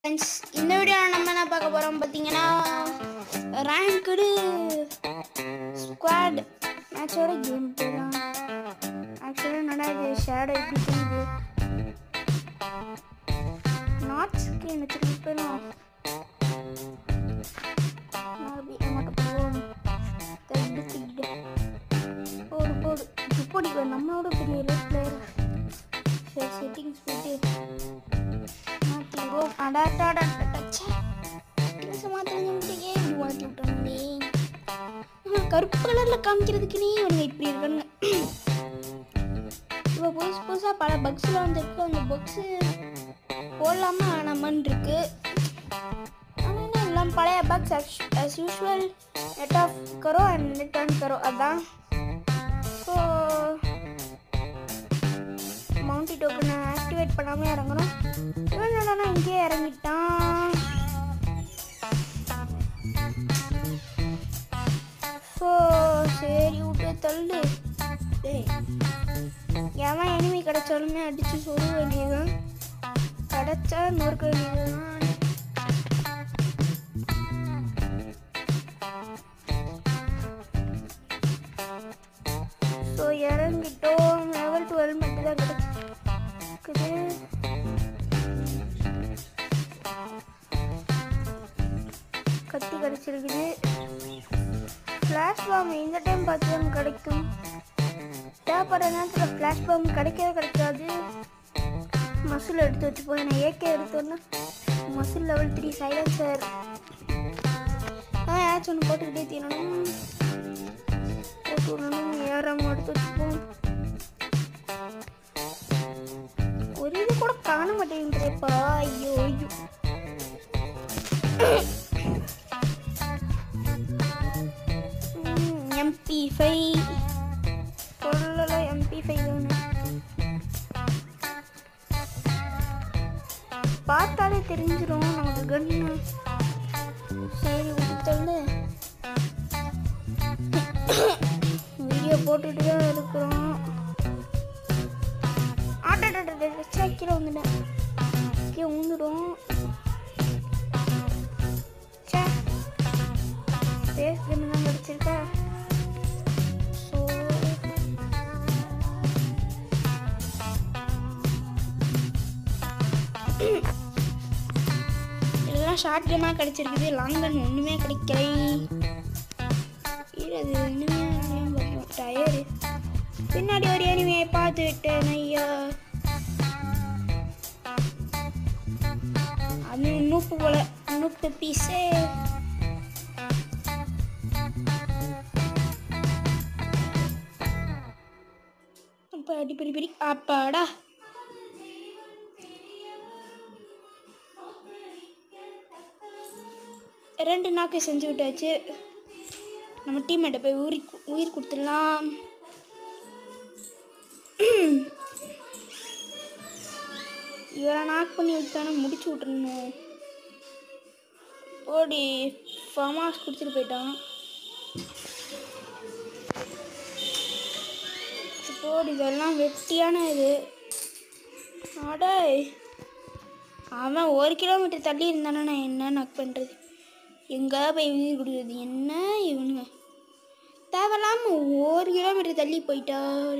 Friends இந்த வீடியோவில் நம்ம என்ன பார்க்க போகிறோம் பார்த்தீங்கன்னா ரேங்க்டு ஸ்குவாட் மேட்சோட கேம் போகலாம் ஆக்சுவலாக என்னடா இது ஷேடோ எப்படி தெரியுது நாட் ஸ்கிரீன் திருப்பி போயிடும் மறுபடியும் மட்டும் போவோம் தள்ளி தூக்கிட்டு. போடு போடு இப்படி நம்மளோட பெரிய ரேட் பிளேயர் சரி செட்டிங்ஸ் போயிட்டு மாற்றிடுவோம் அடாட்டாடா செட்டிங்ஸை மாற்றிருந்தே இப்படி மாற்றி விட்டோம்னே கருப்பு கலரில் காமிக்கிறதுக்குனே இவனுங்க இப்படி இருக்கானுங்க இப்போ புதுசு புதுசாக பல பக்ஸில் வந்துருக்கு அந்த பக்ஸு போடலாமா வேணாமான்னு இருக்கு ஆனால் எல்லாம் பழைய bugs as usual net off கரோ அண்ட் நெட் ஆன் கரோ அதான் ஸோ மவுண்டி டோக்கனை ஆக்டிவேட் பண்ணாமல் இறங்கணும் இவன் என்னடானா இங்கேயே இறங்கிட்டான் ஸோ சரி விட்டு தள்ளு டேய் எவன் எனிமி கிடைச்சாலுமே அடித்து சொல்ல வேண்டியதுதான் கிடைச்சா நொறுக்க வேண்டியதுதான் ஸோ இறங்கிட்டோம் லெவல் டுவெல் மட்டும் தான் கிடச்சிருக்குது கத்தி கிடச்சிருக்குது ஃப்ளாஷ் பாம் இந்த டைம் பார்த்து தான் கிடைக்கும் தேவைப்படுற நேரத்தில் ஃப்ளாஷ் பாம் கிடைக்கவே கிடைக்காது மசில் எடுத்து வச்சுப்போம் நான் ஏகே எடுத்தோன்னா மசில் லெவல் த்ரீ சைலன்சர் ஆ ஏதாச்சும் ஒன்று போட்டுக்கிட்டே தீரணும் போட்டு விடணும் ஏறாம எடுத்து வச்சுப்போம் ஒரு இது கூட காண மாட்டேங்குதுப்பா ஐயோ ஐயோ எம்பி ஃபைவ் சொல்லலாம் எம்பி ஃபைவ் தானே பார்த்தாலே தெரிஞ்சிடும் நமக்கு கன்னு சரி விட்டுத்தள்ளு வீடியோ போட்டுட்டு தான் இருக்கிறோம் ஆட்டாட்ட கீழே வந்துட்டேன் கீழே விழுந்துடும் சே பேஸ் கன்று தான் கிடச்சிருக்கா ஸோ எல்லாம் ஷார்ட் கன்னாக கிடச்சிருக்குது லாங் கன் ஒன்றுமே கிடைக்கலை இது இனிமே டயரு பின்னாடி ஒரு எனிமையை பார்த்து விட்டேன் ஐயா அது நூப்பு போல நூப்பு பீஸே அப்பா அடி பெரி பெரி அப்பாடா ரெண்டு நாக்கு செஞ்சு விட்டாச்சு நம்ம டீம்மேட்டை போய் உயிர் கு- உயிர் கொடுத்துடலாம் இவரை நாக் பண்ணி விட்டானே முடிச்சு விட்டுறணும் ஓடி ஃபமாஸ் கொடுத்துட்டு போயிட்டான் போடி இதெல்லாம் வெட்டியான இது அடே அவன் ஒரு கிலோமீட்டர் தள்ளி இருந்தானா நான் என்ன நாக் பண்ணுறது எங்கே போய் உயிர் கொடுக்குறது என்ன இவனுங்க தேவையில்லாம ஒரு கிலோமீட்டர் தள்ளி போயிட்டார்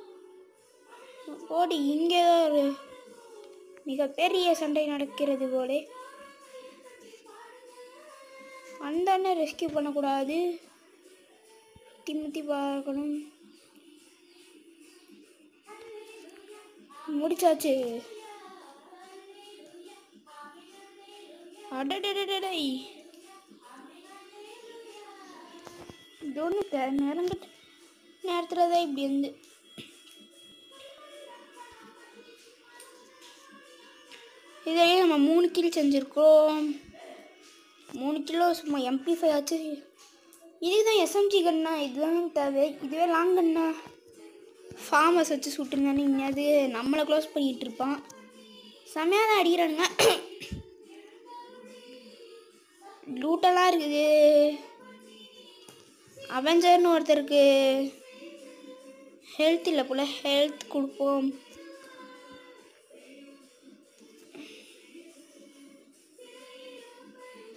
ஓடி இங்கே ஒரு மிகப்பெரிய சண்டை நடக்கிறது போலே அந்த அண்ணன் ரெஸ்கியூ பண்ணக்கூடாது திமுத்தி பார்க்கணும் முடிச்சாச்சு அடடடடடை இது ஒன்று நேரங்கிட்ட நேரத்தில் தான் இப்படி வந்து இதையே நம்ம மூணு கில் செஞ்சுருக்கோம் மூணு கிலோ சும்மா எம்பி ஃபைவ் ஆச்சு இதுதான் எஸ்எம்ஜி கண்ணா இதுதான் தேவை இதுவே லாங் கண்ணா ஃபார்மஸ் வச்சு சுட்டுருந்தானே அது நம்மளை க்ளோஸ் பண்ணிகிட்டு இருப்பான் செம்மையாக தான் அடிக்கிறானுங்க லூட்டெல்லாம் இருக்குது அவெஞ்சர்னு ஒருத்தருக்கு ஹெல்த் இல்லை போல ஹெல்த் கொடுப்போம்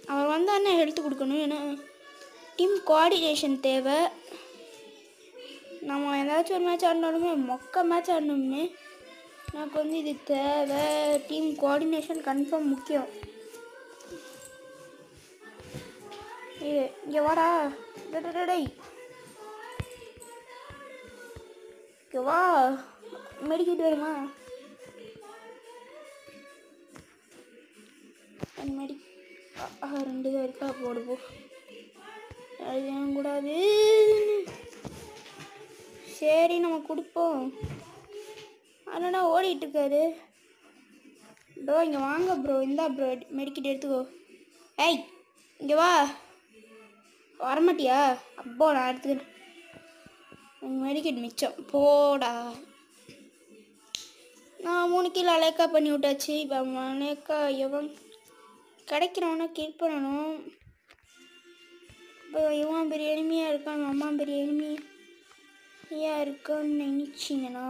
அவர் வந்தானே ஹெல்த் கொடுக்கணும் ஏன்னா டீம் கோஆர்டினேஷன் தேவை நம்ம ஏதாச்சும் ஒரு மேட்ச் ஆடினாலுமே மொக்க மேட்ச் ஆடணுமே எனக்கு வந்து இது தேவை டீம் கோஆர்டினேஷன் கன்ஃபார்ம் முக்கியம் இது இங்கே வாடா டேய், டேய், டேய், டேய் இங்கே வா மெடிக்கிட்டு வருமா மெடி ரெண்டு தான் இருக்கா போடு போ அது வேணக்கூடாது சரி நம்ம கொடுப்போம் அண்ணா ஓடிட்டு இருக்காரு ப்ரோ இங்கே வாங்க ப்ரோ இந்தா ப்ரோ மெடிக்கிட் எடுத்துக்கோ ஏய் இங்கே வா வரமாட்டியா அப்போ நான் எடுத்துக்கிறேன் மெடிக்கெட் மிச்சம் போடா நான் மூணு கிலோ அலேக்கா பண்ணி விட்டாச்சு இப்போ அலேக்கா எவன் கிடைக்கிறவன கில் பண்ணணும் இப்போ இவன் பெரிய எளிமையாக இருக்கான் அம்மா பெரிய எளிமையாக இருக்கான்னு நினச்சிங்கன்னா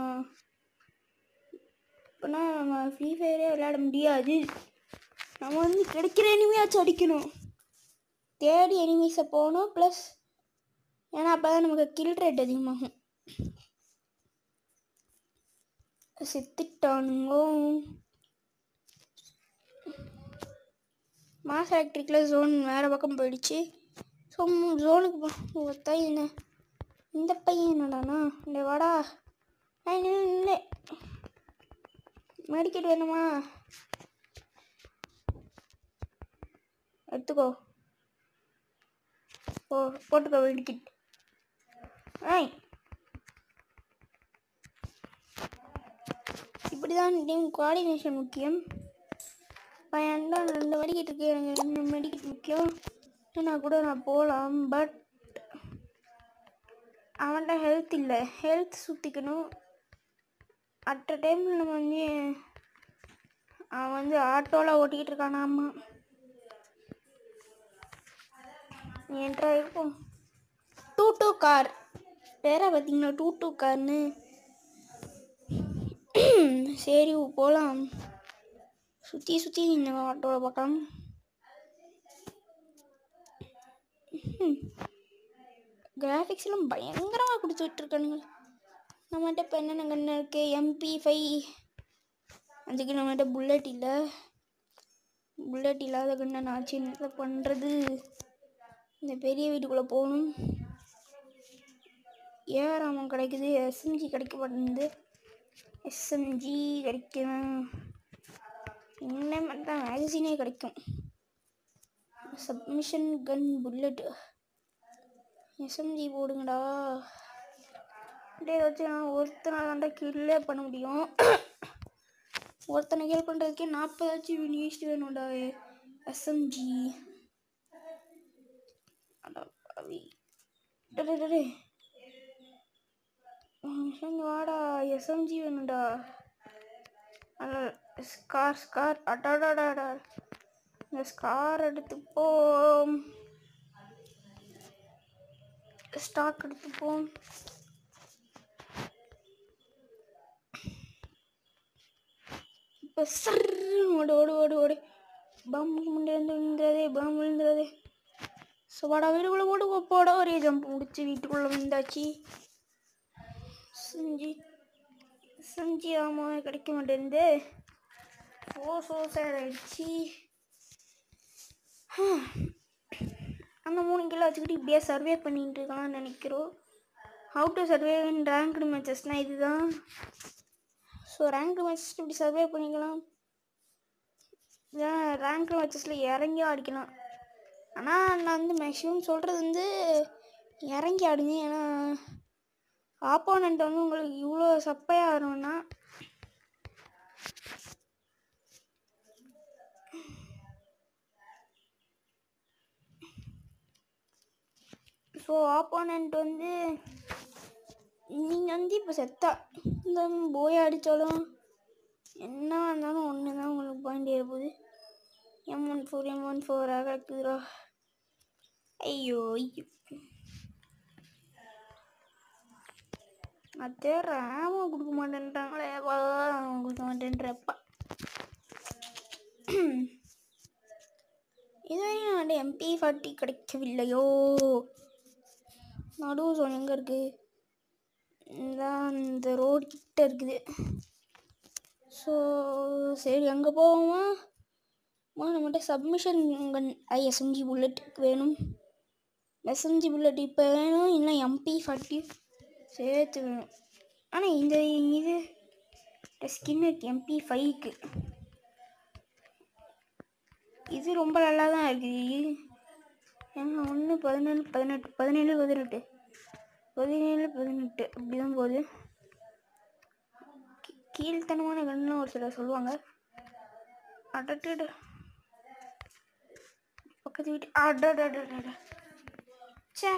இப்போனா நம்ம ஃப்ரீ ஃபயரே விளையாட முடியாது நம்ம வந்து கிடைக்கிற எனிமையாச்சும் அடிக்கணும் தேடி எனிமீஸை போகணும் ப்ளஸ் ஏன்னா அப்போ தான் நமக்கு கில் ரேட் அதிகமாகும் செத்துட்டானுங்கோ மாஸ் எலக்ட்ரிக்கில் ஜோன் வேறு பக்கம் போயிடுச்சு ஸோ ஜோனுக்கு போ ஒருத்தா என்ன இந்த பையன் என்னடாண்ணா இந்த வாடா இல்லை மெடிக்கெட் வேணுமா எடுத்துக்கோ ஓ போட்டுக்கோ மெடிக்கெட் ஏய் இப்படி தான் டீம் கோஆர்டினேஷன் முக்கியம் பையன் தான் ரெண்டு மெடிக்கெட் இருக்கு எனக்கு ரெண்டு மெடிக்கெட் முக்கியம் நான் கூட நான் போகலாம் பட் அவன்கிட்ட ஹெல்த் இல்லை ஹெல்த் சுற்றிக்கணும் அட் அ டைமில் நம்ம வந்து அவன் வந்து ஆட்டோவில் ஓட்டிக்கிட்டு இருக்கானாமா என்ட்ரா இருக்கும் டூ டூ கார் பேரை பார்த்தீங்கன்னா டூ டூ கார்னு சரி போகலாம் சுற்றி சுற்றி இந்த ஆட்டோவில் பார்க்கலாம் கிராஃபிக்ஸ் எல்லாம் பயங்கரமாக கொடுத்து விட்டுருக்கானுங்க நம்மகிட்ட இப்போ என்னென்ன கண்ணு இருக்குது எம்பி ஃபைவ் அதுக்கு நம்மகிட்ட புல்லட் இல்லை புல்லட் இல்லாத கண்ணை நான் சின்ன பண்ணுறது இந்த பெரிய வீட்டுக்குள்ளே போகணும் ஏறாமல் கிடைக்குது எஸ்எம்ஜி கிடைக்க மாட்டேங்குது எஸ்எம்ஜி கிடைக்கும் இன்னும் மட்டும் மேகசினே கிடைக்கும் சப்மிஷன் கன் புல்லட் எஸ்எம்ஜி போடுங்கடா அப்படியே வச்சு நான் ஒருத்தனை தாண்டா கில்லே பண்ண முடியும் ஒருத்தனை கில் பண்ணுறதுக்கே நாற்பதாச்சும் யூனிஸ்ட் வேணும்டா எஸ்எம்ஜி அடா பாவி டே, டே, டே, டே. ம், இங்க வாடா எஸ்எம்ஜி வேணும்டா அல்ல ஸ்கார் ஸ்கார் அடாடாடாடா இந்த ஸ்கார் எடுத்துப்போம் ஸ்டாக் எடுத்துப்போம் இப்போ சர் ஓடு ஓடு ஓடு ஓடு பாம்பு முண்டேந்து விழுந்துறதே பாம்பு விழுந்துறதே ஸோ வாடா வீட்டுக்குள்ளே போட்டு போட ஒரே ஜம்ப் முடிச்சு வீட்டுக்குள்ளே விழுந்தாச்சு செஞ்சு செஞ்சு ஆமாம் கிடைக்க மாட்டேங்குது ஓ சோ சேர் ஆயிடுச்சு அந்த மூணு கிலோ வச்சுக்கிட்டு இப்படியே சர்வே பண்ணிட்டு இருக்கலாம்னு நினைக்கிறோம் how to survey in ranked மேட்சஸ்னால் இதுதான் ஸோ ரேங்க்டு மேட்சஸ் இப்படி சர்வே பண்ணிக்கலாம் ரேங்க்டு மேட்சஸில் இறங்கி ஆடிக்கலாம் ஆனால் நான் வந்து மேக்ஸிமம் சொல்கிறது வந்து இறங்கி ஆடுங்க ஏன்னா ஆப்போனண்ட் வந்து உங்களுக்கு இவ்வளோ சப்பையாக வரும்னா ஸோ ஆப்போனண்ட் வந்து நீங்கள் வந்து இப்போ செத்தா இந்த போய் அடித்தாலும் என்ன இருந்தாலும் ஒன்று தான் உங்களுக்கு பாயிண்ட் ஏற போகுது M one four M one ஃபோராக கிடக்குதுரா ஐயோ ஐயோ நான் தேடுற ஆமா கொடுக்க மாட்டேன்ட்டாங்களே வா கொடுக்க மாட்டேன்றப்பா இதுவரையும் நான் எம்பி ஃபார்ட்டி கிடைக்கவில்லையோ நடுவு சோன் எங்கே இருக்குது இந்த இந்த ரோடு கிட்ட இருக்குது ஸோ சரி அங்கே போவோமா அம்மா, நம்மகிட்ட சப்மிஷன் எஸ்எம்ஜி புல்லட் வேணும் எஸ்எம்ஜி புல்லட் இப்போ வேணும் இல்லை எம்பி ஃபார்ட்டி சேர்த்து வேணும் ஆனால் இந்த இது ஸ்கின் இருக்கு எம்பி ஃபைவ்க்கு இது ரொம்ப நல்லா தான் இருக்குது ஏன்னா ஒன்று பதினேழு பதினெட்டு பதினேழு பதினெட்டு பதினேழு பதினெட்டு அப்படி தான் போகுது கீ- கீழ்த்தனமான கண்ணுன்னு ஒரு சிலர் சொல்லுவாங்க அடட்டு பக்கத்து வீட்டு அடடடடட ச்சே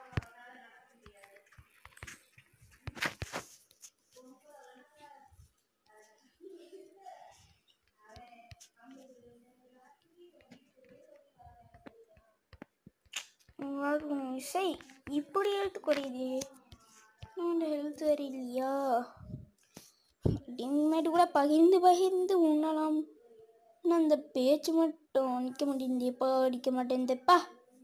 வரும் இசை இப்படி ஹெல்த் குறையுது இந்த ஹெல்த் வேறு இல்லையா இனிமேட்டு கூட பகிர்ந்து பகிர்ந்து உண்ணலாம் ஆனால் அந்த பேச்சு மட்டும் நிற்க மாட்டேங்குதுப்பா அடிக்க மாட்டேங்குதுப்பா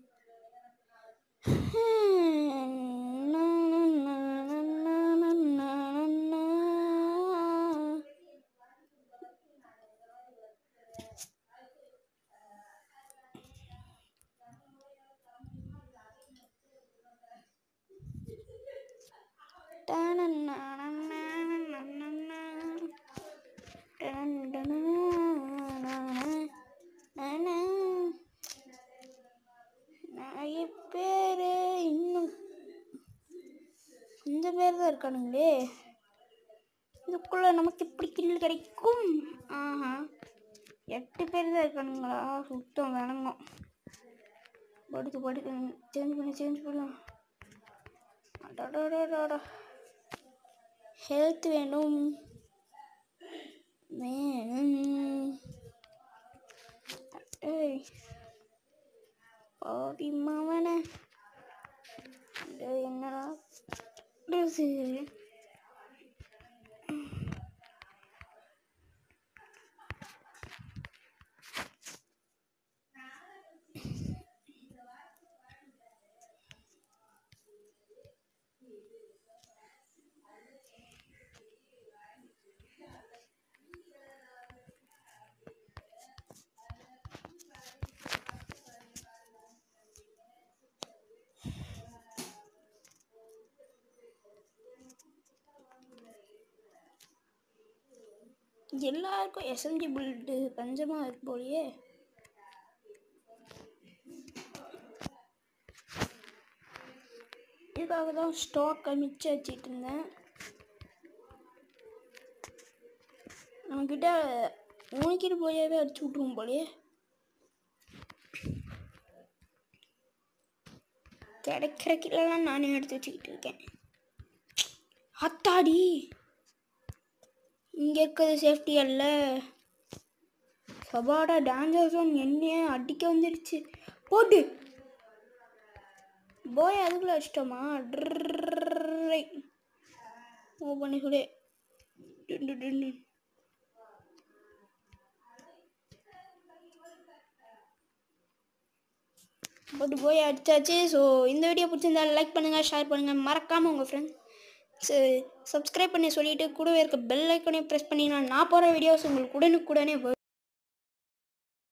நிறைய பேர் இன்னும் இந்த பேர் தான் இருக்கானுங்களே இதுக்குள்ள நமக்கு எப்படி கில் கிடைக்கும் ஆஹா எட்டு பேர் தான் இருக்கானுங்களா சுத்தம் வேணுங்கும் படுத்து படுத்து சேஞ்ச் பண்ணி சேஞ்ச் பண்ணலாம் அடடடடடா ஹெல்த் வேணும் வேணும் ஏய் பாவி மாவன டேய், என்னடா ட்ரெஸ்ஸு எல்லாருக்கும் எஸ்எம்ஜி புல்லட்டு பஞ்சமாக இருக்கு போலயே இதுக்காக தான் ஸ்டாக்கை மிச்சம் வச்சுட்டு இருந்தேன் நம்மக்கிட்ட உனக்கிட்டு போயாவே அடிச்சு விட்ருவோம் போலயே கிடைக்கிற கிலெல்லாம் நானே எடுத்து வச்சுக்கிட்டு இருக்கேன் அத்தாடி இங்கே இருக்கிறது சேஃப்டி அல்ல சபாடா டேஞ்சர் ஜோன் என்னைய அடிக்க வந்துருச்சு போட்டு போய் அதுக்குள்ளே அடிச்சிட்டோமா ட்ரை மூவ் பண்ணி கூட டுண்டு டுண்டு போட்டு போய் அடிச்சாச்சு ஸோ இந்த வீடியோ பிடிச்சிருந்தா லைக் பண்ணுங்கள் ஷேர் பண்ணுங்கள் மறக்காமல் உங்கள் ஃப்ரெண்ட்ஸ் சப்ஸ்கிரைப் பண்ணி சொல்லிவிட்டு கூடவே இருக்க பெல் ஐக்கனையும் ப்ரெஸ் பண்ணிங்கன்னா நான் போகிற வீடியோஸ் உங்களுக்கு உடனுக்குடனே வரும்